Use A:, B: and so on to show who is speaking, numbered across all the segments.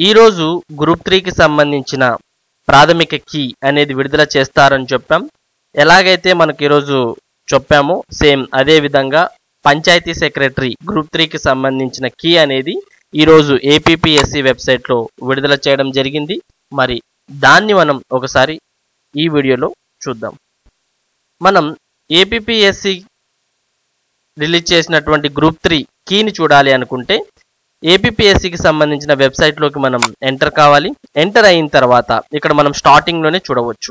A: ఈరోజు గ్రూప్ త్రీకి సంబంధించిన ప్రాథమిక కీ అనేది విడుదల చేస్తారని చెప్పాం ఎలాగైతే మనకి ఈరోజు చెప్పామో సేమ్ అదే విధంగా పంచాయతీ సెక్రటరీ గ్రూప్ త్రీకి సంబంధించిన కీ అనేది ఈరోజు ఏపీపీఎస్సి వెబ్సైట్లో విడుదల చేయడం జరిగింది మరి దాన్ని మనం ఒకసారి ఈ వీడియోలో చూద్దాం మనం ఏపీపీఎస్సి రిలీజ్ చేసినటువంటి గ్రూప్ త్రీ కీని చూడాలి అనుకుంటే ఏపీపీఎస్సికి సంబంధించిన వెబ్సైట్లోకి మనం ఎంటర్ కావాలి ఎంటర్ అయిన తర్వాత ఇక్కడ మనం స్టార్టింగ్లోనే చూడవచ్చు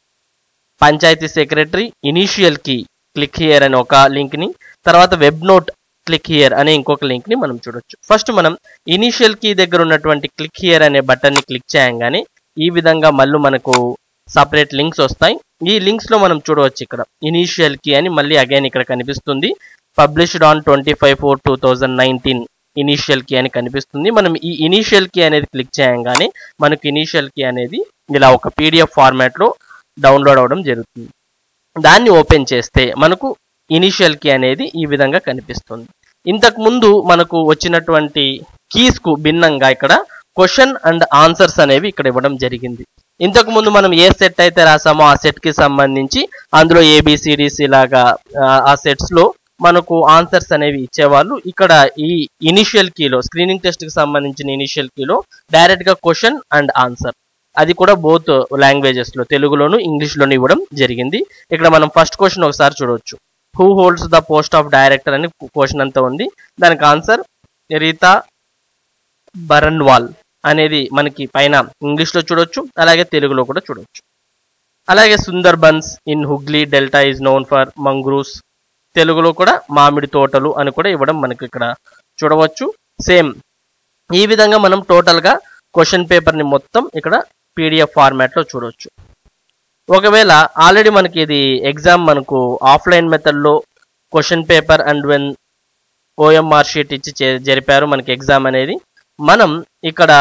A: panchayat secretary initial key click here అనే ఒక లింక్ని తర్వాత వెబ్ నోట్ క్లిక్ హియర్ అనే ఇంకొక లింక్ని మనం చూడొచ్చు ఫస్ట్ మనం ఇనీషియల్ కీ దగ్గర ఉన్నటువంటి క్లిక్ హియర్ అనే బటన్ని క్లిక్ చేయంగానే ఈ విధంగా మళ్ళీ మనకు సపరేట్ లింక్స్ వస్తాయి ఈ లింక్స్ లో మనం చూడవచ్చు ఇక్కడ ఇనీషియల్ కీ అని మళ్ళీ అగైన్ ఇక్కడ కనిపిస్తుంది published on twenty five four two thousand nineteen initial key అని కనిపిస్తుంది మనం ఈ ఇనీషియల్ కీ అనేది క్లిక్ చేయగానే మనకు ఇనీషియల్ కీ అనేది ఇలా ఒక పీడిఎఫ్ ఫార్మాట్ లో డౌన్లోడ్ అవ్వడం జరుగుతుంది దాన్ని ఓపెన్ చేస్తే మనకు ఇనీషియల్ కీ అనేది ఈ విధంగా కనిపిస్తుంది ఇంతకు ముందు మనకు వచ్చినటువంటి కీస్ కు భిన్నంగా ఇక్కడ క్వశ్చన్ అండ్ ఆన్సర్స్ అనేవి ఇక్కడ ఇవ్వడం జరిగింది ఇంతకు ముందు మనం ఏ సెట్ అయితే రాసామో ఆ సెట్ కి సంబంధించి అందులో ఏబిసిడిసి లాగా ఆ, ఆ సెట్స్ లో మనకు ఆన్సర్స్ అనేవి ఇచ్చేవాళ్ళు ఇక్కడ ఈ ఇనిషియల్ కీలో స్క్రీనింగ్ టెస్ట్ కి సంబంధించిన ఇనిషియల్ కీలో డైరెక్ట్ గా క్వశ్చన్ అండ్ ఆన్సర్ అది కూడా బోత్ లాంగ్వేజెస్ లో తెలుగులోను ఇంగ్లీష్ లోను ఇవ్వడం జరిగింది ఇక్కడ మనం ఫస్ట్ క్వశ్చన్ ఒకసారి చూడవచ్చు who holds the post of director అని క్వశ్చన్ అంతా ఉంది దానికి ఆన్సర్ రీతా బరన్వాల్ అనేది మనకి పైన ఇంగ్లీష్ లో చూడొచ్చు అలాగే తెలుగులో కూడా చూడొచ్చు అలాగే Sundarbans in Hooghly delta is known for mangroves తెలుగులో కూడా మామిడి తోటలు అని కూడా ఇవ్వడం మనకి ఇక్కడ చూడవచ్చు సేమ్ ఈ విధంగా మనం టోటల్ గా క్వశ్చన్ పేపర్ ని మొత్తం ఇక్కడ పీడిఎఫ్ ఫార్మాట్ లో చూడవచ్చు ఒకవేళ ఆల్రెడీ మనకి ఇది ఎగ్జామ్ మనకు ఆఫ్లైన్ మెథడ్ లో question paper and when OMR sheet ఇచ్చి చే- జరిపారు మనకి ఎగ్జామ్ అనేది మనం ఇక్కడ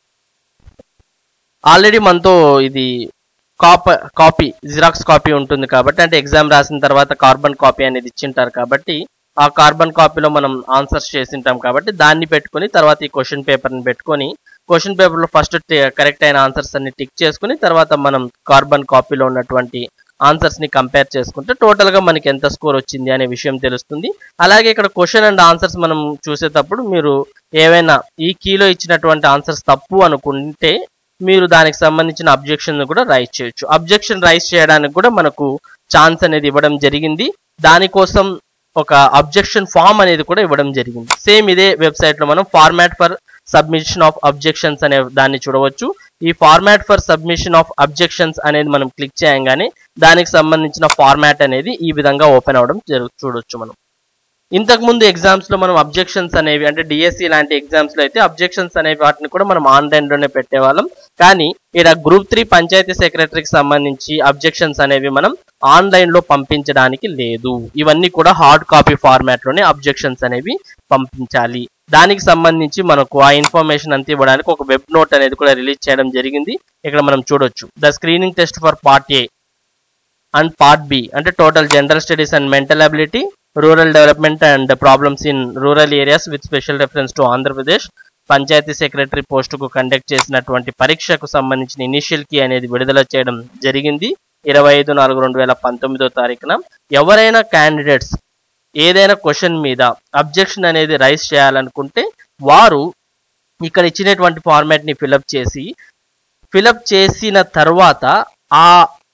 A: ఆల్రెడీ మనతో ఇది కాప కాపీ జిరాక్స్ కాపీ ఉంటుంది కాబట్టి అంటే ఎగ్జామ్ రాసిన తర్వాత కార్బన్ కాపీ అనేది ఇచ్చింటారు కాబట్టి ఆ కార్బన్ కాపీలో మనం ఆన్సర్స్ చేసింటాం కాబట్టి దాన్ని పెట్టుకొని తర్వాత ఈ క్వశ్చన్ పేపర్ని పెట్టుకొని క్వశ్చన్ పేపర్లో ఫస్ట్ కరెక్ట్ అయిన ఆన్సర్స్ అన్ని టిక్ చేసుకుని తర్వాత మనం కార్బన్ కాపీలో ఉన్నటువంటి ఆన్సర్స్ ని కంపేర్ చేసుకుంటే టోటల్ గా మనకి ఎంత స్కోర్ వచ్చింది అనే విషయం తెలుస్తుంది అలాగే ఇక్కడ క్వశ్చన్ అండ్ ఆన్సర్స్ మనం చూసేటప్పుడు మీరు ఏవైనా ఈ కీలో ఇచ్చినటువంటి ఆన్సర్స్ తప్పు అనుకుంటే మీరు దానికి సంబంధించిన అబ్జెక్షన్ కూడా రైజ్ చేయొచ్చు అబ్జెక్షన్ రైజ్ చేయడానికి కూడా మనకు ఛాన్స్ అనేది ఇవ్వడం జరిగింది దానికోసం ఒక అబ్జెక్షన్ ఫామ్ అనేది కూడా ఇవ్వడం జరిగింది సేమ్ ఇదే వెబ్సైట్ లో మనం format for submission of objections అనే దాన్ని చూడవచ్చు ఈ format for submission of objections అనేది మనం క్లిక్ చేయగానే దానికి సంబంధించిన ఫార్మాట్ అనేది ఈ విధంగా ఓపెన్ అవడం జరుగు చూడొచ్చు మనం ఇంతకు ముందు ఎగ్జామ్స్ లో మనం అబ్జెక్షన్స్ అనేవి అంటే డిఎస్సి లాంటి ఎగ్జామ్స్ లో అయితే అబ్జెక్షన్స్ అనేవి వాటిని కూడా మనం ఆన్లైన్ లోనే పెట్టేవాళ్ళం కానీ ఇక్కడ గ్రూప్ త్రీ పంచాయతీ సెక్రటరీకి సంబంధించి అబ్జెక్షన్స్ అనేవి మనం ఆన్లైన్ లో పంపించడానికి లేదు ఇవన్నీ కూడా హార్డ్ కాపీ ఫార్మాట్ లోనే అబ్జెక్షన్స్ అనేవి పంపించాలి దానికి సంబంధించి మనకు ఆ ఇన్ఫర్మేషన్ అంతా ఇవ్వడానికి ఒక వెబ్ నోట్ అనేది కూడా రిలీజ్ చేయడం జరిగింది ఇక్కడ మనం చూడొచ్చు the screening test for part A and part B అంటే total general studies and mental ability rural development and problems in rural areas with special reference to Andhra Pradesh panchayat secretary పోస్టుకు కండక్ట్ చేసినటువంటి పరీక్షకు సంబంధించిన ఇనిషియల్ కీ అనేది విడుదల చేయడం జరిగింది ఇరవై ఐదు నాలుగు రెండు వేల పంతొమ్మిదో తారీఖున ఎవరైనా క్యాండిడేట్స్ ఏదైనా క్వశ్చన్ మీద అబ్జెక్షన్ అనేది రైజ్ చేయాలనుకుంటే వారు ఇక్కడ ఇచ్చినటువంటి ఫార్మాట్ ని ఫిలప్ చేసి ఫిలప్ చేసిన తర్వాత ఆ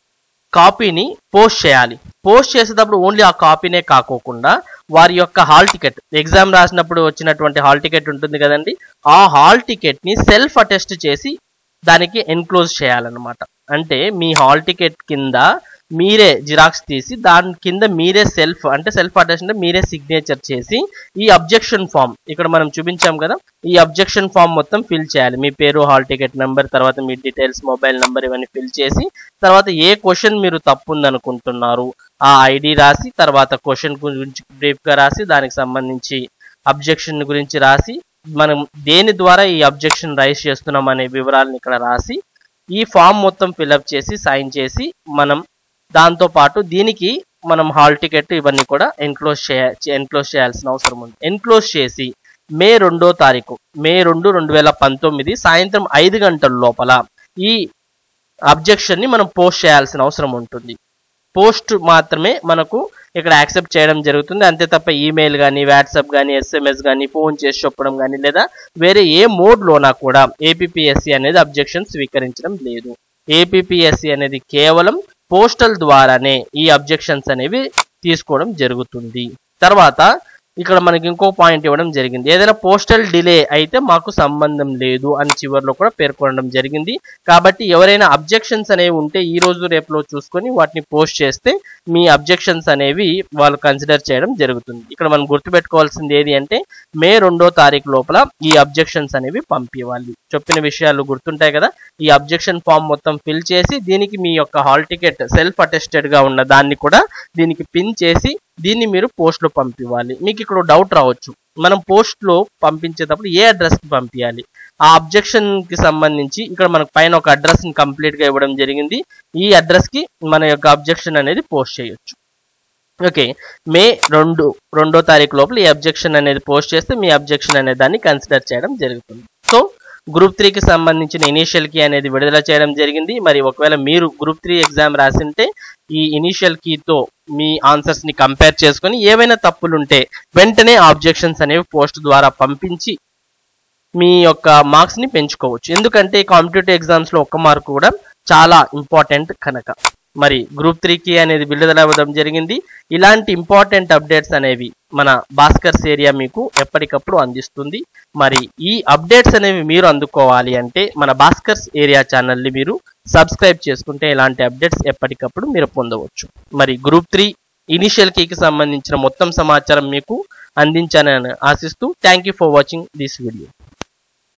A: కాపీని పోస్ట్ చేయాలి పోస్ట్ చేసేటప్పుడు ఓన్లీ ఆ కాపీనే కాకోకుండా వారి యొక్క హాల్ టికెట్ ఎగ్జామ్ రాసినప్పుడు వచ్చినటువంటి హాల్ టికెట్ ఉంటుంది కదండి ఆ హాల్ టికెట్ ని సెల్ఫ్ అటెస్ట్ చేసి దానికి ఎన్క్లోజ్ చేయాలన్నమాట అంటే మీ హాల్ టికెట్ కింద మీరే జిరాక్స్ తీసి దాని కింద మీరే సెల్ఫ్ అంటే సెల్ఫ్ అటెస్ట్ అంటే మీరే సిగ్నేచర్ చేసి ఈ అబ్జెక్షన్ ఫామ్ ఇక్కడ మనం చూపించాం కదా ఈ అబ్జెక్షన్ ఫామ్ మొత్తం ఫిల్ చేయాలి మీ పేరు హాల్ టికెట్ నెంబర్ తర్వాత మీ డీటెయిల్స్ మొబైల్ నెంబర్ ఇవన్నీ ఫిల్ చేసి తర్వాత ఏ క్వశ్చన్ మీరు తప్పు ఉందనుకుంటున్నారు ఆ ఐడి రాసి తర్వాత క్వశ్చన్ గురించి బ్రీఫ్ గా రాసి దానికి సంబంధించి అబ్జెక్షన్ గురించి రాసి మనం దేని ద్వారా ఈ అబ్జెక్షన్ రైజ్ చేస్తున్నాం అనే వివరాలను ఇక్కడ రాసి ఈ ఫామ్ మొత్తం ఫిలప్ చేసి సైన్ చేసి మనం దాంతో పాటు దీనికి మనం హాల్ టికెట్ ఇవన్నీ కూడా ఎన్క్లోజ్ చేయ ఎన్క్లోజ్ చేయాల్సిన అవసరం ఉంది ఎన్క్లోజ్ చేసి మే రెండో తారీఖు మే రెండు రెండు వేల పంతొమ్మిది సాయంత్రం ఐదు గంటల లోపల ఈ అబ్జెక్షన్ ని మనం పోస్ట్ చేయాల్సిన అవసరం ఉంటుంది పోస్ట్ మాత్రమే మనకు ఇక్కడ యాక్సెప్ట్ చేయడం జరుగుతుంది అంతే తప్ప ఈమెయిల్ కానీ వాట్సాప్ కానీ ఎస్ఎంఎస్ కానీ ఫోన్ చేసి చెప్పడం కానీ లేదా వేరే ఏ మోడ్లోనా కూడా ఏపీఎస్సి అనేది అబ్జెక్షన్ స్వీకరించడం లేదు ఏపీఎస్సి అనేది కేవలం పోస్టల్ ద్వారానే ఈ అబ్జెక్షన్స్ అనేవి తీసుకోవడం జరుగుతుంది తర్వాత ఇక్కడ మనకి ఇంకో పాయింట్ ఇవ్వడం జరిగింది ఏదైనా పోస్టల్ డిలే అయితే మాకు సంబంధం లేదు అని చివరిలో కూడా పేర్కొనడం జరిగింది కాబట్టి ఎవరైనా అబ్జెక్షన్స్ అనేవి ఉంటే ఈ రోజు రేపులో చూసుకొని వాటిని పోస్ట్ చేస్తే మీ అబ్జెక్షన్స్ అనేవి వాళ్ళు కన్సిడర్ చేయడం జరుగుతుంది ఇక్కడ మనం గుర్తుపెట్టుకోవాల్సింది ఏది అంటే మే రెండో తారీఖు లోపల ఈ అబ్జెక్షన్స్ అనేవి పంపివ్వాలి చెప్పిన విషయాలు గుర్తుంటాయి కదా ఈ అబ్జెక్షన్ ఫామ్ మొత్తం ఫిల్ చేసి దీనికి మీ యొక్క హాల్ టికెట్ సెల్ఫ్ అటెస్టెడ్ గా ఉన్న దాన్ని కూడా దీనికి పిన్ చేసి దీన్ని మీరు పోస్ట్ లో పంపివ్వాలి మీకు ఇక్కడ డౌట్ రావచ్చు మనం పోస్ట్ లో పంపించేటప్పుడు ఏ అడ్రస్ కి పంపించాలి ఆ అబ్జెక్షన్ కి సంబంధించి ఇక్కడ మనకు పైన ఒక అడ్రస్ ని కంప్లీట్ గా ఇవ్వడం జరిగింది ఈ అడ్రస్ కి మన యొక్క అబ్జెక్షన్ అనేది పోస్ట్ చేయొచ్చు ఓకే మే రెండు రెండో తారీఖు లోపల ఈ అబ్జెక్షన్ అనేది పోస్ట్ చేస్తే మీ అబ్జెక్షన్ అనే దాన్ని కన్సిడర్ చేయడం జరుగుతుంది సో గ్రూప్ త్రీకి సంబంధించిన ఇనీషియల్ కీ అనేది విడుదల చేయడం జరిగింది మరి ఒకవేళ మీరు గ్రూప్ త్రీ ఎగ్జామ్ రాసింటే ఈ ఇనీషియల్ కీతో మీ ఆన్సర్స్ ని కంపేర్ చేసుకొని ఏవైనా తప్పులు ఉంటే వెంటనే ఆబ్జెక్షన్స్ అనేవి పోస్ట్ ద్వారా పంపించి మీ యొక్క మార్క్స్ ని పెంచుకోవచ్చు ఎందుకంటే కాంపిటేటివ్ ఎగ్జామ్స్ లో ఒక్క మార్కు కూడా చాలా ఇంపార్టెంట్ కనుక మరి గ్రూప్ త్రీకి అనేది విడుదల అవ్వడం జరిగింది ఇలాంటి ఇంపార్టెంట్ అప్డేట్స్ అనేవి మన భాస్కర్స్ ఏరియా మీకు ఎప్పటికప్పుడు అందిస్తుంది మరి ఈ అప్డేట్స్ అనేవి మీరు అందుకోవాలి అంటే మన భాస్కర్స్ ఏరియా ఛానల్ని మీరు సబ్స్క్రైబ్ చేసుకుంటే ఇలాంటి అప్డేట్స్ ఎప్పటికప్పుడు మీరు పొందవచ్చు మరి గ్రూప్ త్రీ ఇనిషియల్ కీకి సంబంధించిన మొత్తం సమాచారం మీకు అందించానని ఆశిస్తూ thank you for watching this video